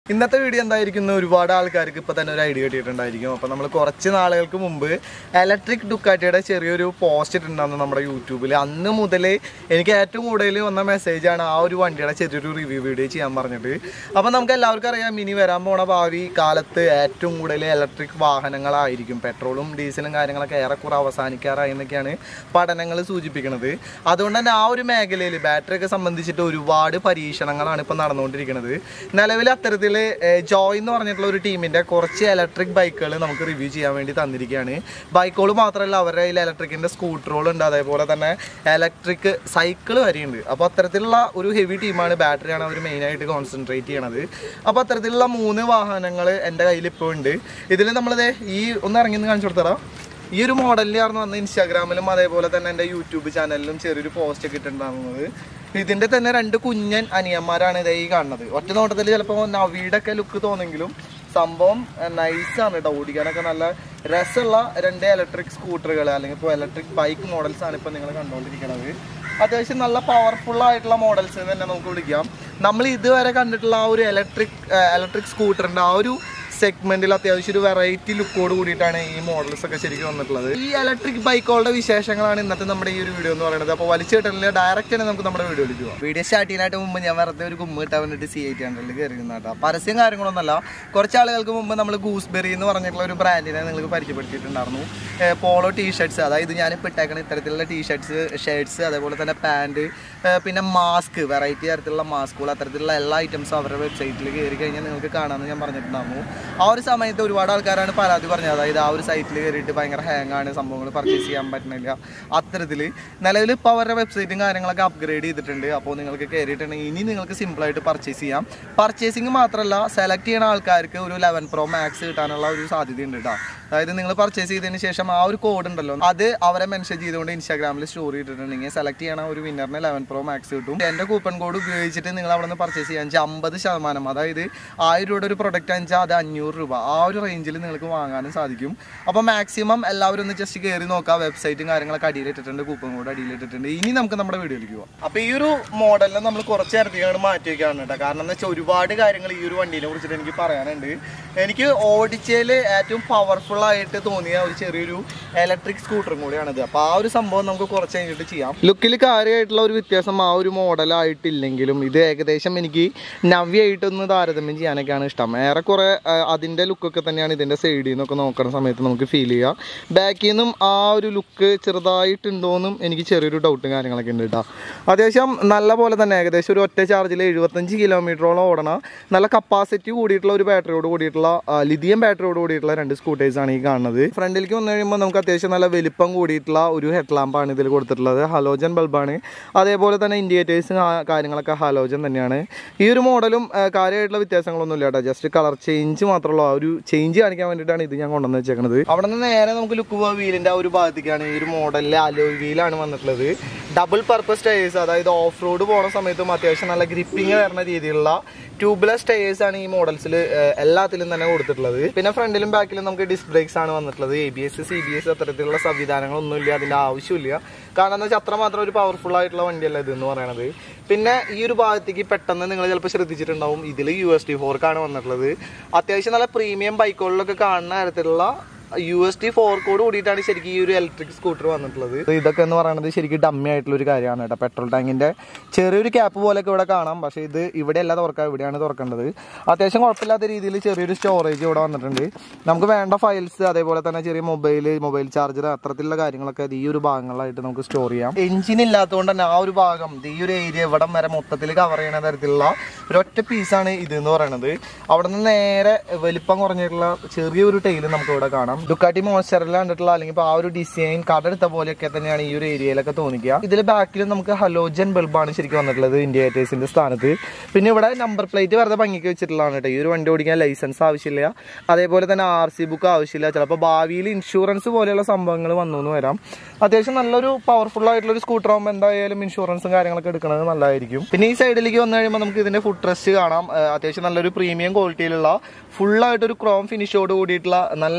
ഇന്നത്തെ വീഡിയോ എന്തായിരിക്കും ഒരുപാട് ആൾക്കാർക്ക് ഇപ്പൊ തന്നെ ഒരു ഐഡിയ കിട്ടിയിട്ടുണ്ടായിരിക്കും അപ്പൊ നമ്മൾ കുറച്ച് നാളുകൾക്ക് മുമ്പ് ഇലക്ട്രിക് ഡുക്കാറ്റിയുടെ ചെറിയൊരു പോസ്റ്റ് ഇട്ടുണ്ടായിരുന്നു നമ്മുടെ യൂട്യൂബിൽ അന്ന് മുതൽ എനിക്ക് ഏറ്റവും കൂടുതൽ വന്ന മെസ്സേജാണ് ആ ഒരു വണ്ടിയുടെ ചെറിയൊരു റിവ്യൂ വീഡിയോ ചെയ്യാൻ പറഞ്ഞിട്ട് അപ്പൊ നമുക്ക് എല്ലാവർക്കും അറിയാം ഇനി വരാൻ പോണ ഭാവി കാലത്ത് ഏറ്റവും കൂടുതൽ ഇലക്ട്രിക് വാഹനങ്ങളായിരിക്കും പെട്രോളും ഡീസലും കാര്യങ്ങളൊക്കെ ഏറെക്കുറെ അവസാനിക്കാറായി എന്നൊക്കെയാണ് പഠനങ്ങൾ സൂചിപ്പിക്കുന്നത് അതുകൊണ്ട് തന്നെ ആ ഒരു മേഖലയിൽ ബാറ്ററി ഒക്കെ സംബന്ധിച്ചിട്ട് ഒരുപാട് പരീക്ഷണങ്ങളാണ് ഇപ്പോൾ നടന്നുകൊണ്ടിരിക്കുന്നത് നിലവിൽ അത്തരത്തിൽ ജോയ് എന്ന് പറഞ്ഞിട്ടുള്ള ഒരു ടീമിൻ്റെ കുറച്ച് ഇലക്ട്രിക് ബൈക്കുകൾ നമുക്ക് റിവ്യൂ ചെയ്യാൻ വേണ്ടി തന്നിരിക്കുകയാണ് ബൈക്കുകൾ മാത്രമല്ല അവരുടെ കയ്യിൽ ഇലക്ട്രിക്കിൻ്റെ സ്കൂട്ടറുകളുണ്ട് അതേപോലെ തന്നെ ഇലക്ട്രിക് സൈക്കിൾ വരെയുണ്ട് അപ്പോൾ അത്തരത്തിലുള്ള ഒരു ഹെവി ടീമാണ് ബാറ്ററിയാണ് അവർ മെയിനായിട്ട് കോൺസെൻട്രേറ്റ് ചെയ്യണത് അപ്പോൾ അത്തരത്തിലുള്ള മൂന്ന് വാഹനങ്ങൾ എൻ്റെ കയ്യിൽ ഇപ്പോൾ ഉണ്ട് ഇതിൽ നമ്മളിത് ഈ ഒന്ന് ഇറങ്ങി നിന്ന് കാണിച്ചു കൊടുത്തറാം ഈ ഒരു മോഡലിലായിരുന്നു വന്ന് ഇൻസ്റ്റാഗ്രാമിലും അതേപോലെ തന്നെ എൻ്റെ യൂട്യൂബ് ചാനലിലും ചെറിയൊരു പോസ്റ്റ് ഒക്കെ ഇട്ടിട്ടുണ്ടാകുന്നത് ഇതിൻ്റെ തന്നെ രണ്ട് കുഞ്ഞൻ അനിയന്മാരാണ് ഇതേ ഈ കാണുന്നത് ഒറ്റ നോട്ടത്തിൽ ചിലപ്പോൾ നവിയുടെ ഒക്കെ ലുക്ക് തോന്നെങ്കിലും സംഭവം നൈസാണ് കേട്ടോ ഓടിക്കാനൊക്കെ നല്ല രസമുള്ള രണ്ട് ഇലക്ട്രിക് സ്കൂട്ടറുകൾ അല്ലെങ്കിൽ ഇപ്പോൾ ഇലക്ട്രിക് ബൈക്ക് മോഡൽസ് ആണ് ഇപ്പോൾ നിങ്ങൾ കണ്ടുകൊണ്ടിരിക്കുന്നത് അത്യാവശ്യം നല്ല പവർഫുൾ ആയിട്ടുള്ള മോഡൽസ് തന്നെ നമുക്ക് വിളിക്കാം നമ്മൾ ഇതുവരെ കണ്ടിട്ടുള്ള ആ ഒരു ഇലക്ട്രിക് ഇലക്ട്രിക് സ്കൂട്ടറിൻ്റെ ആ ഒരു സെഗ്മെന്റിൽ അത്യാവശ്യം ഒരു വെറൈറ്റി ലുക്കോട് കൂടിയിട്ടാണ് ഈ മോഡൽസ് ഒക്കെ ശരിക്കും വന്നിട്ടുള്ളത് ഈ ഇലക്ട്രിക് ബൈക്കുകളുടെ വിശേഷങ്ങളാണ് ഇന്നത്തെ നമ്മുടെ ഈ ഒരു വീഡിയോ എന്ന് പറയുന്നത് അപ്പോൾ വലിച്ചു കിട്ടലില്ല ഡയറക്റ്റ് തന്നെ നമുക്ക് നമ്മുടെ വീഡിയോയിലേക്ക് പോകാം വീഡിയോ സ്റ്റാർട്ട് ചെയ്യാനായിട്ട് മുമ്പ് ഞാൻ വെറുതെ ഒരു കുമ്മ് കിട്ടാൻ വേണ്ടിയിട്ട് സി എയ്റ്റ് ഹൺഡ്രഡിൽ കയറിയിരുന്ന കേട്ടോ പരസ്യം കാര്യങ്ങളൊന്നുമല്ല കുറച്ച് ആളുകൾക്ക് മുമ്പ് നമ്മൾ ഗൂസ്ബെറി എന്ന് പറഞ്ഞിട്ടുള്ള ഒരു ബ്രാൻഡിനെ നിങ്ങൾക്ക് പരിചയപ്പെടുത്തിയിട്ടുണ്ടായിരുന്നു പോളോ ടീ ഷർട്ട്സ് അതായത് ഞാൻ ഇട്ടേക്കണ ഇത്തരത്തിലുള്ള ടീ ഷർട്ട്സ് ഷർട്ട്സ് അതേപോലെ തന്നെ പാൻറ് പിന്നെ മാസ്ക് വെറൈറ്റി തരത്തിലുള്ള മാസ്കുകൾ അത്തരത്തിലുള്ള എല്ലാ ഐറ്റംസും അവരുടെ വെബ്സൈറ്റിൽ കയറി കഴിഞ്ഞാൽ നിങ്ങൾക്ക് കാണാമെന്ന് ഞാൻ പറഞ്ഞിട്ടുണ്ടായിരുന്നു ആ ഒരു സമയത്ത് ഒരുപാട് ആൾക്കാരാണ് പരാതി പറഞ്ഞത് അതായത് ആ ഒരു സൈറ്റിൽ കയറിയിട്ട് ഭയങ്കര ഹാങ് ആണ് സംഭവങ്ങൾ പർച്ചേസ് ചെയ്യാൻ പറ്റുന്നില്ല അത്തരത്തിൽ നിലവിൽ ഇപ്പോൾ അവരുടെ വെബ്സൈറ്റും കാര്യങ്ങളൊക്കെ അപ്ഗ്രേഡ് ചെയ്തിട്ടുണ്ട് അപ്പോൾ നിങ്ങൾക്ക് കയറിയിട്ടുണ്ടെങ്കിൽ ഇനി നിങ്ങൾക്ക് സിമ്പിളായിട്ട് പർച്ചേസ് ചെയ്യാം പർച്ചേസിങ് മാത്രമല്ല സെലക്ട് ചെയ്യുന്ന ആൾക്കാർക്ക് ഒരു ലെവൻ പ്രോ മാക്സ് കിട്ടാനുള്ള ഒരു സാധ്യതയുണ്ട് കേട്ടോ അതായത് നിങ്ങൾ പർച്ചേസ് ചെയ്തതിന് ശേഷം ആ ഒരു കോഡ് ഉണ്ടല്ലോ അത് അവരെ മെൻഷൻ ചെയ്തുകൊണ്ട് ഇൻസ്റ്റാഗ്രാമിൽ സ്റ്റോറി ഇട്ടിട്ടുണ്ടെങ്കിൽ സെലക്ട് ചെയ്യണ ഒരു വിന്നറിന് ലെവൻ പ്രോ മാക്സ് കിട്ടും എൻ്റെ കൂപ്പൺ കോഡ് ഉപയോഗിച്ചിട്ട് നിങ്ങൾ അവിടെ നിന്ന് പർച്ചേസ് ചെയ്യാൻ വെച്ചാൽ അമ്പത് ശതമാനം അതായത് ആയിരം രൂപയുടെ ഒരു പ്രൊഡക്റ്റ് അഞ്ചാൽ അത് അഞ്ഞൂറ് രൂപ ആ ഒരു റേഞ്ചിൽ നിങ്ങൾക്ക് വാങ്ങാനും സാധിക്കും അപ്പോൾ മാക്സിമം എല്ലാവരും ഒന്ന് ജസ്റ്റ് കയറി നോക്കുക വെബ്സൈറ്റും കാര്യങ്ങളൊക്കെ അടിയിലിട്ടിട്ടുണ്ട് കൂപ്പൺ കോഡ് അടിയിലിട്ടിട്ടുണ്ട് ഇനി നമുക്ക് നമ്മുടെ വീഡിയോയിലേക്ക് പോകാം അപ്പോൾ ഈ ഒരു മോഡലിനെ നമ്മൾ കുറച്ച് നേരത്തേക്കാണ് മാറ്റി വയ്ക്കുകയാണ് കേട്ടോ കാരണം എന്ന് വെച്ചാൽ ഒരുപാട് കാര്യങ്ങൾ ഈ ഒരു വണ്ടീനെ കുറിച്ചിട്ട് എനിക്ക് പറയാനുണ്ട് എനിക്ക് ഓടിച്ചതിൽ ഏറ്റവും പവർഫുൾ ആയിട്ട് തോന്നിയ ഒരു ചെറിയൊരു ഇലക്ട്രിക് സ്കൂട്ടറും കൂടിയാണിത് അപ്പോൾ ആ ഒരു സംഭവം നമുക്ക് കുറച്ച് കഴിഞ്ഞിട്ട് ചെയ്യാം ലുക്കിൽ കാര്യമായിട്ടുള്ള ഒരു വ്യത്യാസം ആ ഒരു മോഡലായിട്ടില്ലെങ്കിലും ഇത് ഏകദേശം എനിക്ക് നവ്യായിട്ടൊന്ന് താരതമ്യം ചെയ്യാനൊക്കെയാണ് ഇഷ്ടം ഏറെക്കുറെ ആ, അതിൻ്റെ ലുക്കൊക്കെ തന്നെയാണ് ഇതിൻ്റെ സൈഡിൽ നിന്നൊക്കെ നോക്കുന്ന സമയത്ത് നമുക്ക് ഫീൽ ചെയ്യുക ബാക്കിൽ നിന്നും ആ ഒരു ലുക്ക് ചെറുതായിട്ടുണ്ടോയെന്നും എനിക്ക് ചെറിയൊരു ഡൗട്ടും കാര്യങ്ങളൊക്കെ ഉണ്ട് കേട്ടോ അത്യാവശ്യം നല്ല പോലെ തന്നെ ഏകദേശം ഒരു ഒറ്റ ചാർജിൽ എഴുപത്തഞ്ച് കിലോമീറ്ററോളം ഓടണ നല്ല കപ്പാസിറ്റി കൂടിയിട്ടുള്ള ഒരു ബാറ്ററിയോട് കൂടിയിട്ടുള്ള ലിഥിയം ബാറ്ററിയോട് കൂടിയിട്ടുള്ള രണ്ട് സ്കൂട്ടേഴ്സാണ് ഈ കാണുന്നത് ഫ്രണ്ടിലേക്ക് വന്നു കഴിയുമ്പോൾ നമുക്ക് അത്യാവശ്യം നല്ല വലിപ്പം കൂടിയിട്ടുള്ള ഒരു ഹെഡ് ലാമ്പാണ് ഇതിൽ കൊടുത്തിട്ടുള്ളത് ഹലോജൻ ബൾബാണ് അതേപോലെ തന്നെ ഇൻഡിക്കേറ്റേഴ്സും കാര്യങ്ങളൊക്കെ ഹലോജൻ തന്നെയാണ് ഈ ഒരു മോഡലും ആ, കാര്യമായിട്ടുള്ള വ്യത്യാസങ്ങളൊന്നും ഇല്ല കേട്ടോ ജസ്റ്റ് കളർ ചേഞ്ച് മാത്രമുള്ള ആ ഒരു ചേഞ്ച് കാണിക്കാൻ വേണ്ടിയിട്ടാണ് ഇത് ഞാൻ കൊണ്ടുവന്ന് വെച്ചേക്കുന്നത് അവിടെ നിന്ന് നേരെ നമുക്ക് ലുക്ക് പോകാൻ വീലിൻ്റെ ആ ഒരു ഭാഗത്തേക്കാണ് ഈ ഒരു മോഡലിൽ അലോയ് വീലാണ് വന്നിട്ടുള്ളത് ഡബിൾ പർപ്പസ് ടയേഴ്സ് അതായത് ഓഫ് റോഡ് പോണ സമയത്തും അത്യാവശ്യം നല്ല ഗ്രിപ്പിംഗ് വരുന്ന രീതിയിലുള്ള ട്യൂബ്ലെസ് ടയേഴ്സ് ആണ് ഈ മോഡൽസിൽ എല്ലാത്തിലും തന്നെ കൊടുത്തിട്ടുള്ളത് പിന്നെ ഫ്രണ്ടിലും ബാക്കിലും നമുക്ക് ഡിസ്ക് ബ്രേക്സ് ആണ് വന്നിട്ടുള്ളത് A B S C B S അത്തരത്തിലുള്ള സംവിധാനങ്ങളൊന്നും ഇല്ല അതിൻ്റെ ആവശ്യമില്ല കാരണം എന്താ വെച്ചാൽ അത്രമാത്രം ഒരു പവർഫുൾ ആയിട്ടുള്ള വണ്ടിയല്ല ഇത് എന്ന് പറയണത് പിന്നെ ഈ ഒരു ഭാഗത്തേക്ക് പെട്ടെന്ന് നിങ്ങൾ ചിലപ്പോൾ ശ്രദ്ധിച്ചിട്ടുണ്ടാവും ഇതിൽ യു എസ് ടി ഫോർക്കാണ് വന്നിട്ടുള്ളത് അത്യാവശ്യം നല്ല പ്രീമിയം ബൈക്കുകളിലൊക്കെ കാണുന്ന തരത്തിലുള്ള U S T four code കൂടിയിട്ടാണ് ശരിക്കും ഈ ഒരു ഇലക്ട്രിക് സ്കൂട്ടർ വന്നിട്ടുള്ളത് ഇതൊക്കെ എന്ന് പറയുന്നത് ശരിക്കും ഡമ്മി ആയിട്ടുള്ള ഒരു കാര്യമാണ് കേട്ടോ പെട്രോൾ ടാങ്കിന്റെ ചെറിയൊരു ക്യാപ്പ് പോലെയൊക്കെ ഇവിടെ കാണാം പക്ഷേ ഇത് ഇവിടെ അല്ല തുറക്കുക ഇവിടെയാണ് തുറക്കേണ്ടത് അത്യാവശ്യം കുഴപ്പമില്ലാത്ത രീതിയിൽ ചെറിയൊരു സ്റ്റോറേജ് ഇവിടെ വന്നിട്ടുണ്ട് നമുക്ക് വേണ്ട ഫയൽസ് അതേപോലെ തന്നെ ചെറിയ മൊബൈൽ മൊബൈൽ ചാർജർ അത്തരത്തിലുള്ള കാര്യങ്ങളൊക്കെ ഇത് ഈ ഒരു ഭാഗങ്ങളായിട്ട് നമുക്ക് സ്റ്റോർ ചെയ്യാം എഞ്ചിൻ ഇല്ലാത്തതുകൊണ്ട് തന്നെ ആ ഒരു ഭാഗം ഇത് ഈ ഒരു ഏരിയ ഇവിടം വരെ മൊത്തത്തിൽ കവർ ചെയ്യുന്ന തരത്തിലുള്ള ഒരൊറ്റ പീസാണ് ഇത് എന്ന് പറയുന്നത് അവിടെ നിന്ന് നേരെ വലിപ്പം കുറഞ്ഞിട്ടുള്ള ചെറിയൊരു ടൈല് നമുക്ക് ഇവിടെ കാണാം ഡുക്കാട്ടി മോൺസ്റ്ററിൽ കണ്ടിട്ടുള്ള അല്ലെങ്കിൽ ഇപ്പോൾ ആ ഒരു ഡിസൈൻ കടെടുത്ത പോലെയൊക്കെ തന്നെയാണ് ഈ ഒരു ഏരിയയിലൊക്കെ തോന്നിക്കുക ഇതിൽ ബാക്കിൽ നമുക്ക് ഹലോജൻ ബൾബാണ് ശരിക്കും വന്നിട്ടുള്ളത് ഇൻഡിക്കേറ്റേഴ്സിന്റെ സ്ഥാനത്ത് പിന്നെ ഇവിടെ നമ്പർ പ്ലേറ്റ് വെറുതെ ഭംഗിക്ക് വെച്ചിട്ടുള്ളതാണ് കേട്ടോ ഈ ഒരു വണ്ടി ഓടിക്കാൻ ലൈസൻസ് ആവശ്യമില്ല അതേപോലെ തന്നെ ആർ സി ബുക്ക് ആവശ്യമില്ല ചിലപ്പോൾ ഭാവിയിൽ ഇൻഷുറൻസ് പോലെയുള്ള സംഭവങ്ങൾ വന്നു എന്ന് വരാം അത്യാവശ്യം നല്ലൊരു പവർഫുൾ ആയിട്ടുള്ള ഒരു സ്കൂട്ടർ ആകുമ്പോൾ എന്തായാലും ഇൻഷുറൻസും കാര്യങ്ങളൊക്കെ എടുക്കുന്നത് നല്ലതായിരിക്കും പിന്നെ ഈ സൈഡിലേക്ക് വന്നു കഴിയുമ്പോൾ നമുക്ക് ഇതിന്റെ ഫുഡ് റെസ്റ്റ് കാണാം ആ, അത്യാവശ്യം നല്ലൊരു പ്രീമിയം ക്വാളിറ്റിയിലുള്ള ഫുള്ളായിട്ടൊരു ക്രോം ഫിനിഷോട് കൂടിയിട്ടുള്ള നല്ലൊരു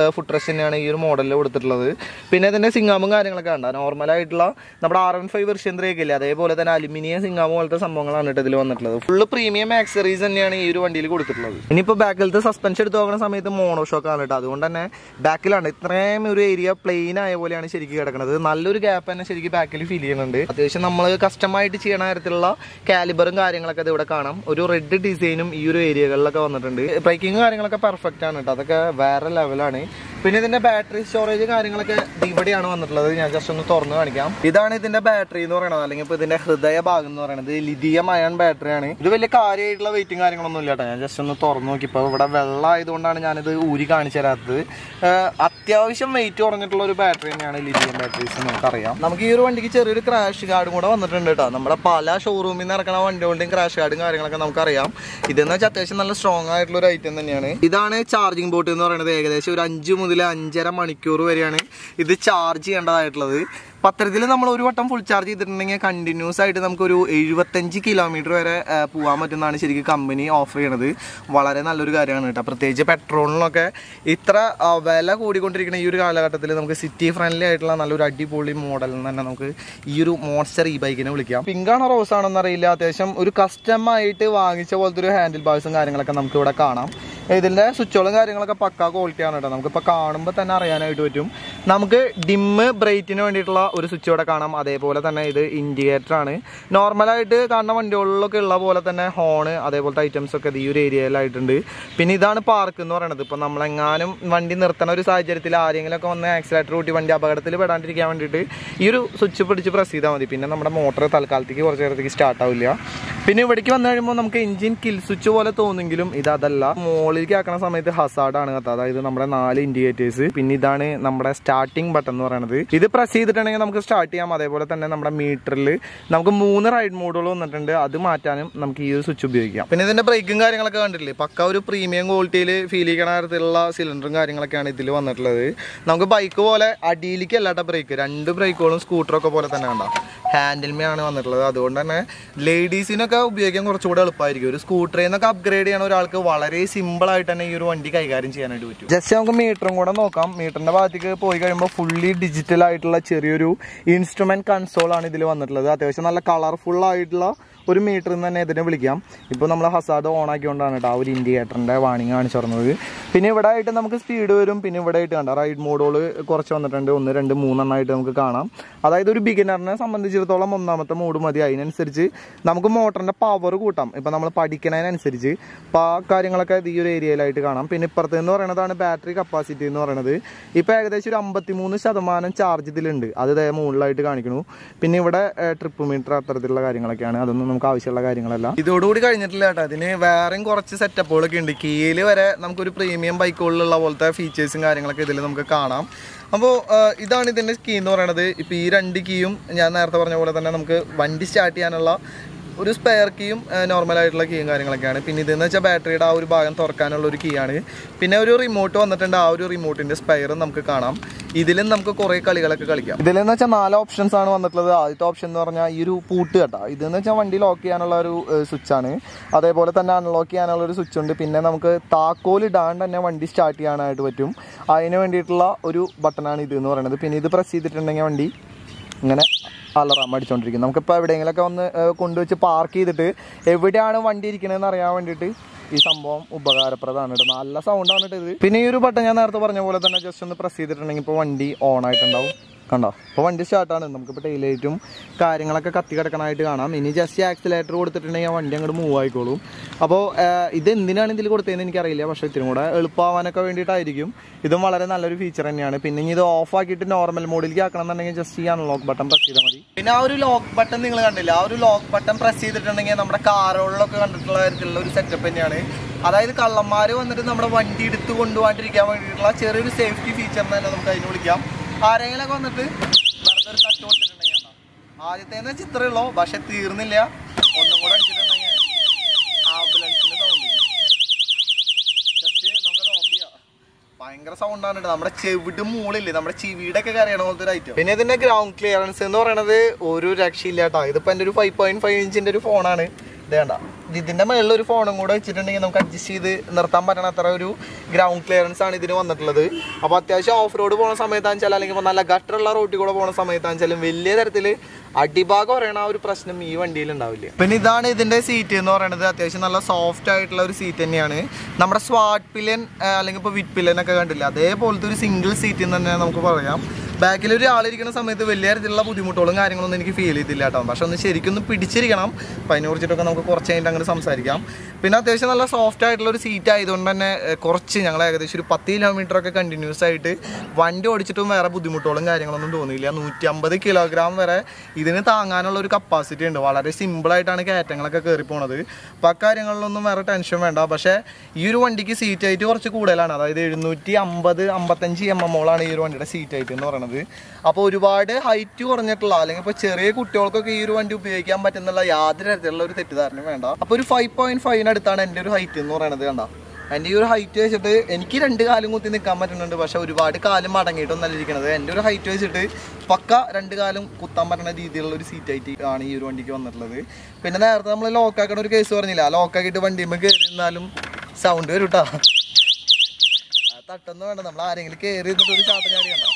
ഫുഡ് റെസ്റ്റ് തന്നെയാണ് ഈ ഒരു മോഡലിൽ കൊടുത്തിട്ടുള്ളത് പിന്നെ ഇതിന്റെ സിംഗാമും കാര്യങ്ങളൊക്കെ ഉണ്ട് നോർമൽ ആയിട്ടുള്ള നമ്മുടെ ആർ എൻ ഫൈവ് വെർഷൻ ത്രീയൊക്കെ ഇല്ലേ അതേപോലെ തന്നെ അലുമിനിയം സിംഗാമ് പോലത്തെ സംഭവങ്ങളാണ് കേട്ടോ ഇതിൽ വന്നിട്ടുള്ളത് ഫുള്ള് പ്രീമിയം ആക്സറീസ് തന്നെയാണ് ഈ ഒരു വണ്ടിയിൽ കൊടുത്തിട്ടുള്ളത് ഇനിയിപ്പോൾ ബാക്കിലത്തെ സസ്പെൻഷൻ എടുത്ത് നോക്കുന്ന സമയത്ത് മോണോ ഷോക്ക് ആണ് കേട്ടോ അതുകൊണ്ട് തന്നെ ബാക്കിലാണ് ഇത്രയും ഒരു ഏരിയ പ്ലെയിൻ ആയ പോലെയാണ് ശരിക്കും കിടക്കുന്നത് നല്ലൊരു ഗ്യാപ്പ് തന്നെ ശരിക്കും ബാക്കിൽ ഫീൽ ചെയ്യുന്നുണ്ട് അത്യാവശ്യം നമ്മൾ കസ്റ്റമായിട്ട് ചെയ്യണ തരത്തിലുള്ള കാലിബറും കാര്യങ്ങളൊക്കെ ഇത് ഇവിടെ കാണാം ഒരു റെഡ് ഡിസൈനും ഈ ഒരു ഏരിയകളിലൊക്കെ വന്നിട്ടുണ്ട് ബ്രേക്കിംഗ് കാര്യങ്ങളൊക്കെ പെർഫെക്റ്റ് ആണ് കേട്ടോ അതൊക്കെ വേറെ ലെവലാണ് പിന്നെ ഇതിന്റെ ബാറ്ററി സ്റ്റോറേജ് കാര്യങ്ങളൊക്കെ ദേ ഇവിടെയാണ് വന്നിട്ടുള്ളത് ഞാൻ ജസ്റ്റ് ഒന്ന് തുറന്ന് കാണിക്കാം ഇതാണ് ഇതിന്റെ ബാറ്ററി എന്ന് പറയുന്നത് അല്ലെങ്കിൽ ഇപ്പൊ ഇതിന്റെ ഹൃദയ ഭാഗം എന്ന് പറയുന്നത് ലിഥിയം അയൺ ബാറ്ററിയാണ് ഇത് വലിയ കാര്യമായിട്ടുള്ള വെയിറ്റും കാര്യങ്ങളൊന്നും ഇല്ല കേട്ടോ ഞാൻ ജസ്റ്റ് ഒന്ന് തുറന്ന് നോക്കി ഇപ്പൊ ഇവിടെ വെള്ളം ആയതുകൊണ്ടാണ് ഞാനിത് ഊരി കാണിച്ചു തരാത്തത് ഏഹ് അത്യാവശ്യം വെയിറ്റ് കുറഞ്ഞിട്ടുള്ള ഒരു ബാറ്ററി തന്നെയാണ് ലിഥിയം ബാറ്ററീസ് നമുക്കറിയാം നമുക്ക് ഈ ഒരു വണ്ടിക്ക് ചെറിയൊരു ക്രാഷ് കാർഡും കൂടെ വന്നിട്ടുണ്ട് കേട്ടോ നമ്മുടെ പല ഷോറൂമിൽ നിന്ന് ഇറക്കണ വണ്ടികളുടെയും ക്രാഷ് കാർഡും കാര്യങ്ങളൊക്കെ നമുക്കറിയാം ഇതെന്ന് വെച്ചാൽ അത്യാവശ്യം നല്ല സ്ട്രോങ് ആയിട്ടുള്ള ഒരു ഐറ്റം തന്നെയാണ് ഇതാണ് ചാർജിങ് ബോട്ട് എന്ന് പറയുന്നത് ഏകദേശം ഒരു അഞ്ച് മുതൽ അഞ്ചര മണിക്കൂർ വരെയാണ് ഇത് ചാർജ് ചെയ്യേണ്ടതായിട്ടുള്ളത് പത്രത്തിൽ നമ്മൾ ഒരു വട്ടം ഫുൾ ചാർജ് ചെയ്തിട്ടുണ്ടെങ്കിൽ കണ്ടിന്യൂസ് ആയിട്ട് നമുക്കൊരു എഴുപത്തഞ്ച് കിലോമീറ്റർ വരെ ആ, പോകാൻ പറ്റുന്നതാണ് ശരിക്കും കമ്പനി ഓഫർ ചെയ്യണത് വളരെ നല്ലൊരു കാര്യമാണ് കേട്ടോ പ്രത്യേകിച്ച് പെട്രോളിനൊക്കെ ഇത്ര ആ, വില കൂടിക്കൊണ്ടിരിക്കുന്ന ഈ ഒരു കാലഘട്ടത്തിൽ നമുക്ക് സിറ്റി ഫ്രണ്ട്ലി ആയിട്ടുള്ള നല്ലൊരു അടിപൊളി മോഡൽ തന്നെ നമുക്ക് ഈ ഒരു മോൺസ്റ്റർ ഈ ബൈക്കിനെ വിളിക്കാം പിങ്കാണോ റോസ് ആണെന്ന് അറിയില്ല അത്യാവശ്യം ഒരു കസ്റ്റമായിട്ട് വാങ്ങിച്ച പോലത്തെ ഒരു ഹാൻഡിൽ ബാൾസും കാര്യങ്ങളൊക്കെ നമുക്ക് ഇവിടെ കാണാം ഇതിന്റെ സ്വിച്ചുകളും കാര്യങ്ങളൊക്കെ പക്കാ ക്വാളിറ്റി ആണ് കേട്ടോ നമുക്കിപ്പോൾ കാണുമ്പോൾ തന്നെ അറിയാനായിട്ട് പറ്റും നമുക്ക് ഡിമ്മ് ബ്രൈറ്റിന് വേണ്ടിയിട്ടുള്ള ഒരു സ്വിച്ച് ഇവിടെ കാണാം അതേപോലെ തന്നെ ഇത് ഇൻഡിക്കേറ്റർ ആണ് നോർമലായിട്ട് കാണുന്ന വണ്ടികളിലൊക്കെ ഉള്ള പോലെ തന്നെ ഹോണ് അതേപോലത്തെ ഐറ്റംസ് ഒക്കെ ഈ ഒരു ഏരിയയിലായിട്ടുണ്ട് പിന്നെ ഇതാണ് പാർക്ക് എന്ന് പറയുന്നത് ഇപ്പം നമ്മളെങ്ങാനും വണ്ടി നിർത്തണ ഒരു സാഹചര്യത്തിൽ ആരെങ്കിലുമൊക്കെ വന്ന് ആക്സിലേറ്റർ കൂട്ടി വണ്ടി അപകടത്തിൽ പെടാണ്ടിരിക്കാൻ വേണ്ടിയിട്ട് ഈ ഒരു സ്വിച്ച് പിടിച്ച് പ്രസ് ചെയ്താൽ മതി പിന്നെ നമ്മുടെ മോട്ടർ തൽക്കാലത്തേക്ക് കുറച്ച് നേരത്തേക്ക് സ്റ്റാർട്ട് ആവില്ല പിന്നെ ഇവിടേക്ക് വന്നു കഴിയുമ്പോൾ നമുക്ക് എഞ്ചിൻ കിൽ സ്വിച്ച് പോലെ തോന്നുമെങ്കിലും ഇത് അതല്ല മുകളിലേക്ക് ആക്കണ സമയത്ത് ഹസാർഡ് ആണ് കത്ത അതായത് നമ്മുടെ നാല് ഇൻഡിക്കേറ്റേഴ്സ് പിന്നെ ഇതാണ് നമ്മുടെ സ്റ്റാർട്ടിംഗ് ബട്ടൺ എന്ന് പറയുന്നത് ഇത് പ്രസ് ചെയ്തിട്ടുണ്ടെങ്കിൽ നമുക്ക് സ്റ്റാർട്ട് ചെയ്യാം അതേപോലെ തന്നെ നമ്മുടെ മീറ്ററിൽ നമുക്ക് മൂന്ന് റൈഡ് മോഡുകൾ വന്നിട്ടുണ്ട് അത് മാറ്റാനും നമുക്ക് ഈ ഒരു സ്വിച്ച് ഉപയോഗിക്കാം പിന്നെ ഇതിന്റെ ബ്രേക്കും കാര്യങ്ങളൊക്കെ കണ്ടില്ലേ പക്ക ഒരു പ്രീമിയം ക്വാളിറ്റിയിൽ ഫീൽ ചെയ്യണ തരത്തിലുള്ള സിലിണ്ടറും കാര്യങ്ങളൊക്കെയാണ് ഇതിൽ വന്നിട്ടുള്ളത് നമുക്ക് ബൈക്ക് പോലെ അടിയിലേക്ക് അല്ലാത്ത ബ്രേക്ക് രണ്ട് ബ്രേക്കുകളും സ്കൂട്ടറൊക്കെ പോലെ തന്നെ ഉണ്ടാവും ഹാൻഡിൽമയാണ് വന്നിട്ടുള്ളത് അതുകൊണ്ട് തന്നെ ലേഡീസിനൊക്കെ ഉപയോഗിക്കാൻ കുറച്ചുകൂടെ എളുപ്പമായിരിക്കും ഒരു സ്കൂട്ടറിൽ നിന്നൊക്കെ അപ്ഗ്രേഡ് ചെയ്യണ ഒരാൾക്ക് വളരെ സിമ്പിൾ ആയിട്ട് തന്നെ ഈ ഒരു വണ്ടി കൈകാര്യം ചെയ്യാനായിട്ട് പറ്റും ജസ്റ്റ് നമുക്ക് മീറ്ററും കൂടെ നോക്കാം മീറ്ററിന്റെ ഭാഗത്തേക്ക് പോയി കഴിയുമ്പോൾ ഫുള്ളി ഡിജിറ്റൽ ആയിട്ടുള്ള ചെറിയൊരു ഇൻസ്ട്രുമെന്റ് കൺസോൾ ആണ് ഇതിൽ വന്നിട്ടുള്ളത് അത്യാവശ്യം നല്ല കളർഫുൾ ആയിട്ടുള്ള ഒരു മീറ്റർ തന്നെ ഇതിനെ വിളിക്കാം ഇപ്പോൾ നമ്മൾ ഹസാദ് ഓൺ ആക്കിക്കൊണ്ടാണ് കേട്ടോ ആ ഒരു ഇൻഡിക്കേറ്ററിന്റെ വാണിംഗ് കാണിച്ചു തരുന്നത് പിന്നെ ഇവിടെ ആയിട്ട് നമുക്ക് സ്പീഡ് വരും പിന്നെ ഇവിടെ ആയിട്ട് കണ്ട റൈഡ് മോഡുകൾ കുറച്ച് വന്നിട്ടുണ്ട് ഒന്ന് രണ്ട് മൂന്നെണ്ണമായിട്ട് നമുക്ക് കാണാം അതായത് ഒരു ബിഗിനറിനെ സംബന്ധിച്ചിടത്തോളം ഒന്നാമത്തെ മോഡ് മതി അതിനനുസരിച്ച് നമുക്ക് മോട്ടറിന്റെ പവർ കൂട്ടാം ഇപ്പം നമ്മൾ പഠിക്കുന്നതിനനുസരിച്ച് അപ്പോൾ ആ കാര്യങ്ങളൊക്കെ ഈ ഒരു ഏരിയയിലായിട്ട് കാണാം പിന്നെ ഇപ്പുറത്ത് എന്ന് പറയുന്നതാണ് ബാറ്ററി കപ്പാസിറ്റി എന്ന് പറയുന്നത് ഇപ്പോൾ ഏകദേശം ഒരു അമ്പത്തിമൂന്ന് ശതമാനം ചാർജ് ഇതിലുണ്ട് അത് ദേ മുകളിലായിട്ട് കാണിക്കുന്നു പിന്നെ ഇവിടെ ട്രിപ്പ് മീറ്റർ അത്തരത്തിലുള്ള കാര്യങ്ങളൊക്കെയാണ് അതൊന്നും നമുക്ക് ആവശ്യമുള്ള കാര്യങ്ങളല്ല ഇതോടുകൂടി കഴിഞ്ഞിട്ടില്ല കേട്ടോ അതിന് വേറെയും കുറച്ച് സെറ്റപ്പുകളൊക്കെ ഉണ്ട് കീയിൽ വരെ നമുക്കൊരു പ്രീമിയം ബൈക്കുകളിലുള്ള പോലത്തെ ഫീച്ചേഴ്സും കാര്യങ്ങളൊക്കെ ഇതിൽ നമുക്ക് കാണാം അപ്പോൾ ഇതാണ് ഇതിൻ്റെ കീ എന്ന് പറയുന്നത് ഇപ്പോൾ ഈ രണ്ട് കീയും ഞാൻ നേരത്തെ പറഞ്ഞ പോലെ തന്നെ നമുക്ക് വണ്ടി സ്റ്റാർട്ട് ചെയ്യാനുള്ള ഒരു സ്പെയർ കീയും നോർമൽ ആയിട്ടുള്ള കീയും കാര്യങ്ങളൊക്കെയാണ് പിന്നെ ഇതെന്ന് വെച്ചാൽ ബാറ്ററിയുടെ ആ ഒരു ഭാഗം തുറക്കാനുള്ള ഒരു കീ ആണ് പിന്നെ ഒരു റിമോട്ട് വന്നിട്ടുണ്ട് ആ ഒരു റിമോട്ടിന്റെ സ്പെയറും നമുക്ക് കാണാം ഇതിലും നമുക്ക് കുറേ കളികളൊക്കെ കളിക്കാം ഇതിലെന്ന് വെച്ചാൽ നാല് ഓപ്ഷൻസ് ആണ് വന്നിട്ടുള്ളത് ആദ്യത്തെ ഓപ്ഷൻ എന്ന് പറഞ്ഞാൽ ഈ ഒരു പൂട്ട് കേട്ടോ ഇതെന്ന് വെച്ചാൽ വണ്ടി ലോക്ക് ചെയ്യാനുള്ള ഒരു സ്വിച്ച് ആണ് അതേപോലെ തന്നെ അൺലോക്ക് ചെയ്യാനുള്ള ഒരു സ്വിച്ച് ഉണ്ട് പിന്നെ നമുക്ക് താക്കോൽ ഇടാണ്ട് തന്നെ വണ്ടി സ്റ്റാർട്ട് ചെയ്യാനായിട്ട് പറ്റും അതിന് വേണ്ടിയിട്ടുള്ള ഒരു ബട്ടണാണ് ഇത് എന്ന് പറയുന്നത് പിന്നെ ഇത് പ്രസ് ചെയ്തിട്ടുണ്ടെങ്കിൽ വണ്ടി ഇങ്ങനെ അലറാം അടിച്ചോണ്ടിരിക്കും നമുക്കിപ്പോൾ എവിടെയെങ്കിലുമൊക്കെ ഒന്ന് ഏഹ്, കൊണ്ടുവച്ച് പാർക്ക് ചെയ്തിട്ട് എവിടെയാണ് വണ്ടി ഇരിക്കണതെന്ന് അറിയാൻ വേണ്ടിയിട്ട് ഈ സംഭവം ഉപകാരപ്രദമാണ് കേട്ടോ നല്ല സൗണ്ടാണ് കേട്ടോ ഇത് പിന്നെ ഈ ഒരു ബട്ടൺ ഞാൻ നേരത്തെ പറഞ്ഞ പോലെ തന്നെ ജസ്റ്റ് ഒന്ന് പ്രസ് ചെയ്തിട്ടുണ്ടെങ്കിൽ ഇപ്പോൾ വണ്ടി ഓൺ ആയിട്ടുണ്ടാവും കണ്ടോ ഇപ്പോൾ വണ്ടി സ്റ്റാർട്ടാണ് നമുക്കിപ്പോൾ ടൈലൈറ്റും കാര്യങ്ങളൊക്കെ കത്തി കിടക്കണമായിട്ട് കാണാം ഇനി ജസ്റ്റ് ആക്സിലേറ്റർ കൊടുത്തിട്ടുണ്ടെങ്കിൽ ആ വണ്ടി അങ്ങോട്ട് മൂവ് ആയിക്കോളും അപ്പോൾ ഇത് എന്തിനാണ് ഇതിൽ കൊടുത്തതെന്ന് എനിക്കറിയില്ല പക്ഷേ ഇത്തിരി കൂടെ എളുപ്പമാവാനൊക്കെ വേണ്ടിയിട്ടായിരിക്കും ഇതും വളരെ നല്ലൊരു ഫീച്ചർ തന്നെയാണ് പിന്നെ ഇനി ഇത് ഓഫ് ആക്കിയിട്ട് നോർമൽ മോഡിലേക്ക് ആക്കണം എന്നുണ്ടെങ്കിൽ ജസ്റ്റ് ഈ അൺലോക്ക് ബട്ടൺ പ്രസ് ചെയ്താൽ മതി പിന്നെ ആ ഒരു ലോക്ക് ബട്ടൺ നിങ്ങൾ കണ്ടില്ല ആ ഒരു ലോക്ക് ബട്ടൺ പ്രസ് ചെയ്തിട്ടുണ്ടെങ്കിൽ നമ്മുടെ കാറുകളിലൊക്കെ കണ്ടിട്ടുള്ള തരത്തിലുള്ള ഒരു സെറ്റപ്പ് തന്നെയാണ് അതായത് കള്ളന്മാർ വന്നിട്ട് നമ്മുടെ വണ്ടി എടുത്ത് കൊണ്ടുപോകാണ്ടിരിക്കാൻ വേണ്ടിയിട്ടുള്ള ചെറിയൊരു സേഫ്റ്റി ഫീച്ചർ തന്നെ നമുക്ക് അതിന് വിളിക്കാം ആരെങ്കിലൊക്കെ വന്നിട്ട് വെറുതെ ഒരു തട്ട് കൊടുത്തിട്ടുണ്ടെങ്കിൽ കണ്ടോ? ആദ്യത്തേന്ന് ചിത്രമേ ഉള്ളൂ പക്ഷെ തീർന്നില്ല ഒന്നും കൂടെ അടിച്ചിട്ടുണ്ടെങ്കിൽ ആംബുലൻസിന്റെ സൗണ്ട് ജസ്റ്റ് നമുക്കത് ഓഫ് ചെയ്യാം ഭയങ്കര സൗണ്ടാണ് കേട്ടോ നമ്മുടെ ചെവിട് മൂളില്ലേ നമ്മുടെ ചെവിയുടെ ഒക്കെ കറിയണ പോലത്തെ ഒരു ഐറ്റം പിന്നെ ഇതിന്റെ ഗ്രൗണ്ട് ക്ലിയറൻസ് എന്ന് പറയുന്നത് ഒരു രക്ഷയില്ല കേട്ടോ ഇതിപ്പോ എന്റെ ഒരു ഫൈവ് പോയിന്റ് ഫൈവ് ഇഞ്ചിന്റെ ഒരു ഫോണാണ് വേണ്ട ഇതിന്റെ മുകളിൽ ഒരു ഫോണും കൂടെ വെച്ചിട്ടുണ്ടെങ്കിൽ നമുക്ക് അഡ്ജസ്റ്റ് ചെയ്ത് നിർത്താൻ പറ്റണ അത്ര ഒരു ഗ്രൗണ്ട് ക്ലിയറൻസ് ആണ് ഇതിന് വന്നിട്ടുള്ളത് അപ്പോൾ അത്യാവശ്യം ഓഫ് റോഡ് പോകുന്ന സമയത്താണെന്ന് വെച്ചാൽ അല്ലെങ്കിൽ ഇപ്പൊ നല്ല ഗട്ടറുള്ള റോട്ടിൽ കൂടെ പോകുന്ന സമയത്താണെന്ന് വെച്ചാലും വലിയ തരത്തിൽ അടിഭാഗം പറയണ ആ ഒരു പ്രശ്നം ഈ വണ്ടിയിൽ ഉണ്ടാവില്ല പിന്നെ ഇതാണ് ഇതിന്റെ സീറ്റ് എന്ന് പറയുന്നത് അത്യാവശ്യം നല്ല സോഫ്റ്റ് ആയിട്ടുള്ള ഒരു സീറ്റ് തന്നെയാണ് നമ്മുടെ സ്വാട്ട് പില്ലൻ അല്ലെങ്കിൽ ഇപ്പോൾ വിറ്റ് പില്ലൻ ഒക്കെ കണ്ടില്ല അതേപോലത്തെ ഒരു സിംഗിൾ സീറ്റ് എന്ന് തന്നെ നമുക്ക് പറയാം ബാക്കിൽ ഒരു ആളിരിക്കുന്ന സമയത്ത് വലിയ തരത്തിലുള്ള ബുദ്ധിമുട്ടുകളും കാര്യങ്ങളൊന്നും എനിക്ക് ഫീൽ ചെയ്തില്ല കേട്ടോ പക്ഷെ ഒന്ന് ശരിക്കും ഒന്ന് പിടിച്ചിരിക്കണം അപ്പം അതിനെ കുറിച്ചിട്ടൊക്കെ നമുക്ക് കുറച്ച് കഴിഞ്ഞിട്ട് അങ്ങനെ സംസാരിക്കാം പിന്നെ അത്യാവശ്യം നല്ല സോഫ്റ്റ് ആയിട്ടുള്ള ഒരു സീറ്റ് ആയതുകൊണ്ട് തന്നെ ഏഹ്, കുറച്ച് ഞങ്ങൾ ഏകദേശം ഒരു പത്ത് കിലോമീറ്റർ ഒക്കെ കണ്ടിന്യൂസ് ആയിട്ട് വണ്ടി ഓടിച്ചിട്ടും വേറെ ബുദ്ധിമുട്ടുകളും കാര്യങ്ങളൊന്നും തോന്നിയില്ല നൂറ്റി അമ്പത് കിലോഗ്രാം വരെ ഇതിന് താങ്ങാനുള്ള ഒരു കപ്പാസിറ്റി ഉണ്ട് വളരെ സിമ്പിളായിട്ടാണ് കയറ്റങ്ങളൊക്കെ കയറി പോണത് അപ്പോൾ ആ കാര്യങ്ങളിലൊന്നും വേറെ ടെൻഷൻ വേണ്ട പക്ഷേ ഈ ഒരു വണ്ടിക്ക് സീറ്റ് ഹൈറ്റ് കുറച്ച് കൂടുതലാണ് അതായത് എഴുന്നൂറ്റി അമ്പത് അമ്പത്തഞ്ച് എം എം ഓളാണ് ഈ ഒരു വണ്ടിയുടെ സീറ്റ് ഹൈറ്റ് എന്ന് പറയുന്നത് അപ്പോൾ ഒരുപാട് ഹൈറ്റ് കുറഞ്ഞിട്ടുള്ള അല്ലെങ്കിൽ ഇപ്പോൾ ചെറിയ കുട്ടികൾക്കൊക്കെ ഈ ഒരു വണ്ടി ഉപയോഗിക്കാൻ പറ്റുന്നുള്ള യാതൊരു തരത്തിലുള്ള ഒരു തെറ്റിദ്ധാരണയും വേണ്ട അപ്പോൾ ഒരു ഫൈവ് പോയിന്റ് ഫൈവിനടുത്താണ് എൻ്റെ ഒരു ഹൈറ്റ് എന്ന് പറയുന്നത് കണ്ട എൻ്റെ ഈ ഒരു ഹൈറ്റ് വെച്ചിട്ട് എനിക്ക് രണ്ട് കാലും കുത്തി നിൽക്കാൻ പറ്റുന്നുണ്ട് പക്ഷെ ഒരുപാട് കാലും മടങ്ങിയിട്ടൊന്നല്ല ഇരിക്കണത് എൻ്റെ ഒരു ഹൈറ്റ് വെച്ചിട്ട് പക്ക രണ്ട് കാലും കുത്താൻ പറ്റുന്ന രീതിയിലുള്ള ഒരു സീറ്റ് ഹൈറ്റ് ആണ് ഈ ഒരു വണ്ടിക്ക് വന്നിട്ടുള്ളത് പിന്നെ നേരത്തെ നമ്മൾ ലോക്കാക്കണ ഒരു കേസ് പറഞ്ഞില്ല ലോക്കാക്കിയിട്ട് വണ്ടിയുമ്പോൾ കയറി നിന്നാലും സൗണ്ട് വരും കേട്ടോ തട്ടൊന്നും വേണ്ട നമ്മൾ ആരെങ്കിലും കയറി നിന്നിട്ട് ഒരു ചാട്ടം ചാടി കണ്ടോ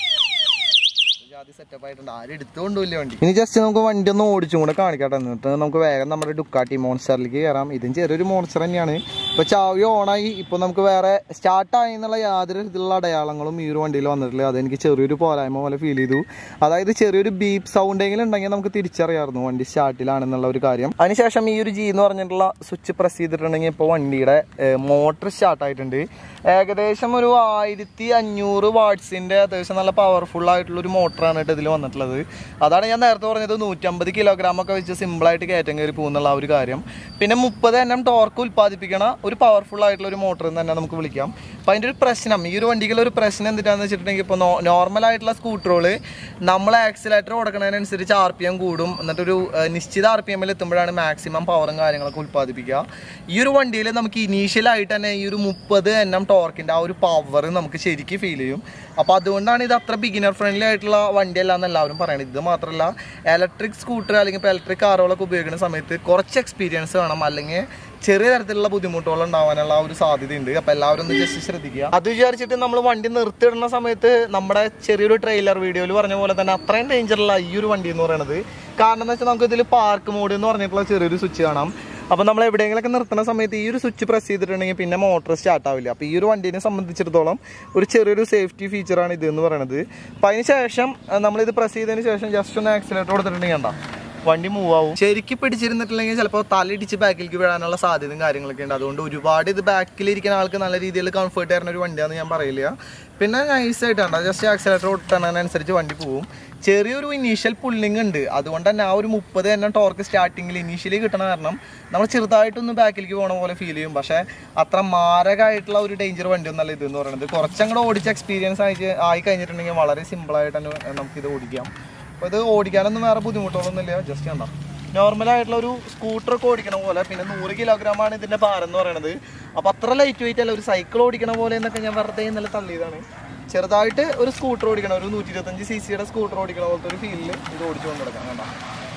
ജാതി സെറ്റപ്പ് ആയിട്ടുണ്ട് ആരും എടുത്തുകൊണ്ടില്ല വണ്ടി ഇനി ജസ്റ്റ് നമുക്ക് വണ്ടി ഒന്ന് ഓടിച്ചും കൂടെ കാണിക്കട്ടെ എന്നിട്ട് നമുക്ക് വേഗം നമ്മുടെ ഡുക്കാട്ടി മോൺസ്റ്ററിലേക്ക് കയറാം ഇതും ചെറിയൊരു മോൺസ്റ്റർ തന്നെയാണ് ഇപ്പൊ ചാവി ഓണായി ഇപ്പൊ നമുക്ക് വേറെ സ്റ്റാർട്ട് ആയി എന്നുള്ള യാതൊരു ഇതിലുള്ള അടയാളങ്ങളും ഈ ഒരു വണ്ടിയിൽ വന്നിട്ടില്ല അതെനിക്ക് ചെറിയൊരു പോരായ്മ പോലെ ഫീൽ ചെയ്തു അതായത് ചെറിയൊരു ബീപ്പ് സൗണ്ടെങ്കിലും ഉണ്ടെങ്കിൽ നമുക്ക് തിരിച്ചറിയാമായിരുന്നു വണ്ടി സ്റ്റാർട്ടിലാണെന്നുള്ള ഒരു കാര്യം അതിനുശേഷം ഈ ഒരു ജി എന്ന് പറഞ്ഞിട്ടുള്ള സ്വിച്ച് പ്രസ് ചെയ്തിട്ടുണ്ടെങ്കിൽ ഇപ്പോൾ വണ്ടിയുടെ മോട്ടർ സ്റ്റാർട്ട് ആയിട്ടുണ്ട് ഏകദേശം ഒരു ആയിരത്തി അഞ്ഞൂറ് വാട്ട്സിന്റെ അത്യാവശ്യം നല്ല പവർഫുൾ ആയിട്ടുള്ള ഒരു മോട്ടറാണ് കേട്ടോ ഇതിൽ വന്നിട്ടുള്ളത് അതാണ് ഞാൻ നേരത്തെ പറഞ്ഞത് നൂറ്റമ്പത് കിലോഗ്രാം ഒക്കെ വെച്ച് സിമ്പിളായിട്ട് കയറ്റം കയറി പോകുന്നുള്ള ആ ഒരു കാര്യം പിന്നെ മുപ്പത് എണ്ണം ടോർക്ക് ഉൽപ്പാദിപ്പിക്കണ ഒരു പവർഫുൾ ആയിട്ടുള്ള ഒരു മോട്ടർ എന്ന് തന്നെ നമുക്ക് വിളിക്കാം അപ്പം അതിൻ്റെ ഒരു പ്രശ്നം ഈ ഒരു വണ്ടിക്കുള്ള ഒരു പ്രശ്നം എന്തിട്ടാന്ന് വെച്ചിട്ടുണ്ടെങ്കിൽ ഇപ്പോൾ നോർമൽ ആയിട്ടുള്ള സ്കൂട്ടറുകൾ നമ്മൾ ആക്സിലേറ്റർ കൊടുക്കുന്നതിനനുസരിച്ച് ആർ പി എം കൂടും എന്നിട്ടൊരു ഏഹ്, നിശ്ചിത ആർ പി എമ്മിൽ എത്തുമ്പോഴാണ് മാക്സിമം പവറും കാര്യങ്ങളൊക്കെ ഉൽപ്പാദിപ്പിക്കുക ഈ ഒരു വണ്ടിയിൽ നമുക്ക് ഇനീഷ്യലായിട്ട് തന്നെ ഈ ഒരു മുപ്പത് എണ്ണം ടോർക്കിൻ്റെ ആ ഒരു പവർ നമുക്ക് ശരിക്കും ഫീൽ ചെയ്യും അപ്പോൾ അതുകൊണ്ടാണ് ഇത് അത്ര ബിഗിനർ ഫ്രണ്ട്ലി ആയിട്ടുള്ള വണ്ടിയല്ല എന്ന് എല്ലാവരും പറയുന്നത് ഇത് മാത്രമല്ല ഇലക്ട്രിക് സ്കൂട്ടർ അല്ലെങ്കിൽ ഇപ്പോൾ ഇലക്ട്രിക് കാറുകളൊക്കെ ഉപയോഗിക്കുന്ന സമയത്ത് കുറച്ച് എക്സ്പീരിയൻസ് വേണം അല്ലെങ്കിൽ ചെറിയ തരത്തിലുള്ള ബുദ്ധിമുട്ടുകൾ ഉണ്ടാവാനുള്ള ആ ഒരു സാധ്യതയുണ്ട് അപ്പോൾ എല്ലാവരും ഒന്ന് ജസ്റ്റ് ശ്രദ്ധിക്കുക അത് വിചാരിച്ചിട്ട് നമ്മൾ വണ്ടി നിർത്തിയിടുന്ന സമയത്ത് നമ്മുടെ ചെറിയൊരു ട്രെയിലർ വീഡിയോയിൽ പറഞ്ഞ പോലെ തന്നെ അത്രയും ഡേഞ്ചറുള്ള ഈ ഒരു വണ്ടി എന്ന് പറയുന്നത് കാരണം എന്ന് വെച്ചാൽ നമുക്ക് ഇതിൽ പാർക്ക് മോഡ് എന്ന് പറഞ്ഞിട്ടുള്ള ചെറിയൊരു സ്വിച്ച് കാണാം അപ്പോൾ നമ്മൾ എവിടെയെങ്കിലൊക്കെ നിർത്തുന്ന സമയത്ത് ഈ ഒരു സ്വിച്ച് പ്രസ് ചെയ്തിട്ടുണ്ടെങ്കിൽ പിന്നെ മോട്ടർ സ്റ്റാർട്ട് ആവില്ല അപ്പോൾ ഈ ഒരു വണ്ടീനെ സംബന്ധിച്ചിടത്തോളം ഒരു ചെറിയൊരു സേഫ്റ്റി ഫീച്ചറാണ് ഇത് എന്ന് പറയുന്നത് അപ്പോൾ അതിന് ശേഷം അഹ് നമ്മളിത് പ്രസ് ചെയ്തതിന് ശേഷം ജസ്റ്റ് ഒന്ന് ആക്സിലേറ്റർ കൊടുത്തിട്ടുണ്ടെങ്കിൽ കണ്ടോ വണ്ടി മൂവ് ആവും ശരിക്കും പിടിച്ചിരുന്നിട്ടില്ലെങ്കിൽ ചിലപ്പോൾ തലയിടിച്ച് ബാക്കിലേക്ക് വീഴാനുള്ള സാധ്യതയും കാര്യങ്ങളൊക്കെ ഉണ്ട് അതുകൊണ്ട് ഒരുപാട് ഇത് ബാക്കിലിരിക്കുന്ന ആൾക്ക് നല്ല രീതിയിൽ കംഫർട്ട് തരുന്ന ഒരു വണ്ടിയാണെന്ന് ഞാൻ പറയില്ല പിന്നെ നൈസായിട്ടാണ് ജസ്റ്റ് ആക്സിലേറ്റർ കൊടുത്തതിനനുസരിച്ച് വണ്ടി പോവും ചെറിയൊരു ഇനീഷ്യൽ പുള്ളിങ് ഉണ്ട് അതുകൊണ്ട് തന്നെ ആ ഒരു മുപ്പത് തന്നെ ടോർക്ക് സ്റ്റാർട്ടിങ്ങിൽ ഇനീഷ്യലി കിട്ടണ കാരണം നമ്മൾ ചെറുതായിട്ടൊന്ന് ബാക്കിലേക്ക് പോകണ പോലെ ഫീൽ ചെയ്യും പക്ഷേ അത്ര മാരകമായിട്ടുള്ള ഒരു ഡേഞ്ചർ വണ്ടി ഒന്നല്ല ഇത് എന്ന് പറയുന്നത് കുറച്ചങ്ങോട്ട് ഓടിച്ച എക്സ്പീരിയൻസ് ആയി ആയി കഴിഞ്ഞിട്ടുണ്ടെങ്കിൽ വളരെ സിമ്പിളായിട്ട് തന്നെ നമുക്കിത് ഓടിക്കാം അപ്പോൾ ഇത് ഓടിക്കാനൊന്നും വേറെ ബുദ്ധിമുട്ടുകളൊന്നുമില്ല ജസ്റ്റ് കണ്ടോ നോർമൽ ആയിട്ടുള്ള ഒരു സ്കൂട്ടർ ഒക്കെ ഓടിക്കണ പോലെ പിന്നെ നൂറ് കിലോഗ്രാം ആണ് ഇതിന്റെ ഭാരം എന്ന് പറയുന്നത് അപ്പോൾ അത്ര ലൈറ്റ് വെയിറ്റ് അല്ല ഒരു സൈക്കിൾ ഓടിക്കണ പോലെ എന്നൊക്കെ ഞാൻ വെറുതെ ഇന്നലെ തള്ളിയതാണ് ചെറുതായിട്ട് ഒരു സ്കൂട്ടർ ഓടിക്കണം ഒരു നൂറ്റി ഇരുപത്തഞ്ച് സി സിയുടെ സ്കൂട്ടർ ഓടിക്കണ പോലത്തെ ഒരു ഫീലിൽ ഇത് ഓടിച്ചു കൊണ്ടുനടക്കാം കണ്ടോ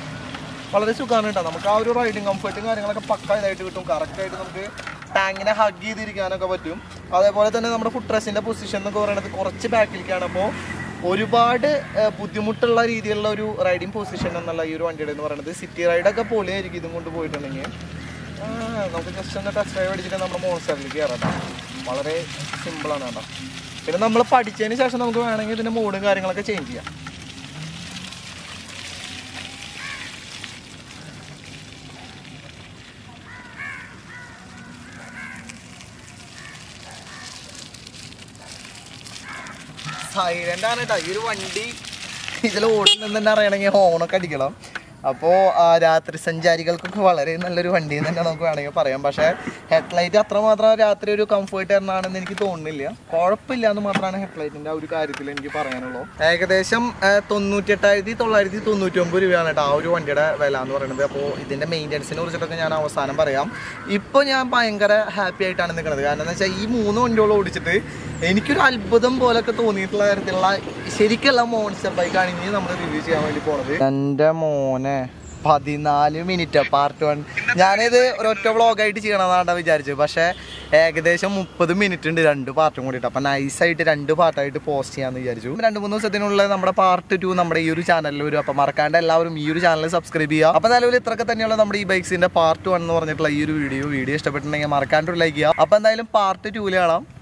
വളരെ സുഖമാണ് കേട്ടോ നമുക്ക് ആ ഒരു റൈഡിങ് കംഫർട്ടും കാര്യങ്ങളൊക്കെ പക്ക ഇതായിട്ട് കിട്ടും കറക്റ്റ് ആയിട്ട് നമുക്ക് ടാങ്കിനെ ഹഗ് ചെയ്തിരിക്കാനൊക്കെ പറ്റും അതേപോലെ തന്നെ നമ്മുടെ ഫുഡ് റെസ്റ്റിന്റെ പൊസിഷൻ എന്നൊക്കെ പറയുന്നത് കുറച്ച് ബാക്കിലേക്കാണ് അപ്പോൾ ഒരുപാട് ഏഹ്, ബുദ്ധിമുട്ടുള്ള രീതിയിലുള്ള ഒരു റൈഡിങ് പൊസിഷൻ എന്നുള്ള ഈ ഒരു വണ്ടിയുടെ എന്ന് പറയുന്നത് സിറ്റി റൈഡൊക്കെ പൊളിയായിരിക്കും ഇതും കൊണ്ട് പോയിട്ടുണ്ടെങ്കിൽ ആ, നമുക്ക് ജസ്റ്റ് ഒന്ന് ടെസ്റ്റ് ഡ്രൈവ് അടിച്ചിട്ട് നമ്മുടെ മോൺസ്റ്ററിലേക്ക് കയറാം ട്ടോ. വളരെ സിമ്പിളാണ് കേട്ടോ പിന്നെ നമ്മൾ പഠിച്ചതിന് ശേഷം നമുക്ക് വേണമെങ്കിൽ ഇതിന്റെ മോഡും കാര്യങ്ങളൊക്കെ ചേഞ്ച് ചെയ്യാം സൈലന്റ് ആണ് കേട്ടോ ഈ ഒരു വണ്ടി ഇതിൽ ഓടുന്നെന്ന് തന്നെ അറിയണമെങ്കിൽ ഹോണൊക്കെ അടിക്കണം അപ്പോൾ രാത്രി സഞ്ചാരികൾക്കൊക്കെ വളരെ നല്ലൊരു വണ്ടി എന്ന് തന്നെ നമുക്ക് വേണമെങ്കിൽ പറയാം പക്ഷേ ഹെഡ്ലൈറ്റ് അത്രമാത്രം രാത്രി ഒരു കംഫർട്ട് തരണാണെന്ന് എനിക്ക് തോന്നുന്നില്ല കുഴപ്പമില്ല എന്ന് മാത്രമാണ് ഹെഡ്ലൈറ്റിൻ്റെ ആ ഒരു കാര്യത്തിൽ എനിക്ക് പറയാനുള്ളൂ ഏകദേശം ആ, തൊണ്ണൂറ്റെട്ടായിരത്തി തൊള്ളായിരത്തി തൊണ്ണൂറ്റി ഒമ്പത് രൂപയാണ് കേട്ടോ ആ ഒരു വണ്ടിയുടെ വില എന്ന് പറയുന്നത് അപ്പോൾ ഇതിൻ്റെ മെയിൻ്റനൻസിനെ കുറിച്ചിട്ടൊക്കെ ഞാൻ അവസാനം പറയാം ഇപ്പോൾ ഞാൻ ഭയങ്കര ഹാപ്പി ആയിട്ടാണ് നിൽക്കുന്നത് കാരണം എന്ന് വെച്ചാൽ ഈ മൂന്ന് വണ്ടികൾ ഓടിച്ചിട്ട് എനിക്കൊരു അത്ഭുതം പോലൊക്കെ തോന്നിയിട്ടുള്ള തരത്തിലുള്ള ശരിക്കുള്ള മോൺസ്റ്റർ ബൈക്കാണ് ഇനി നമ്മൾ റിവ്യൂ ചെയ്യാൻ വേണ്ടി പോണത് എൻ്റെ മോനെ പതിനാല് മിനിറ്റ് പാർട്ട് വൺ ഞാനിത് ഒരൊറ്റ വ്ളോഗായിട്ട് ചെയ്യണമെന്നാണ് വിചാരിച്ചത് പക്ഷേ ഏകദേശം മുപ്പത് മിനിറ്റ് ഉണ്ട് രണ്ട് പാർട്ടും കൂടിയിട്ട് അപ്പം നൈസായിട്ട് രണ്ട് പാർട്ടായിട്ട് പോസ്റ്റ് ചെയ്യാമെന്ന് വിചാരിച്ചു രണ്ട് മൂന്ന് ദിവസത്തിനുള്ള നമ്മുടെ പാർട്ട് ടു നമ്മുടെ ഈ ഒരു ചാനലിൽ വരും അപ്പം മറക്കാണ്ട് എല്ലാവരും ഈ ഒരു ചാനൽ സബ്സ്ക്രൈബ് ചെയ്യുക അപ്പം നിലവിൽ ഇത്രയൊക്കെ തന്നെയുള്ള നമ്മുടെ ഈ ബൈക്സിന്റെ പാർട്ട് വൺ എന്ന് പറഞ്ഞിട്ടുള്ള ഈ ഒരു വീഡിയോ വീഡിയോ ഇഷ്ടപ്പെട്ടിട്ടുണ്ടെങ്കിൽ മറക്കാണ്ട് ഒരു ലൈക്ക് ചെയ്യുക അപ്പം എന്തായാലും പാർട്ട് ടൂവിൽ കാണാം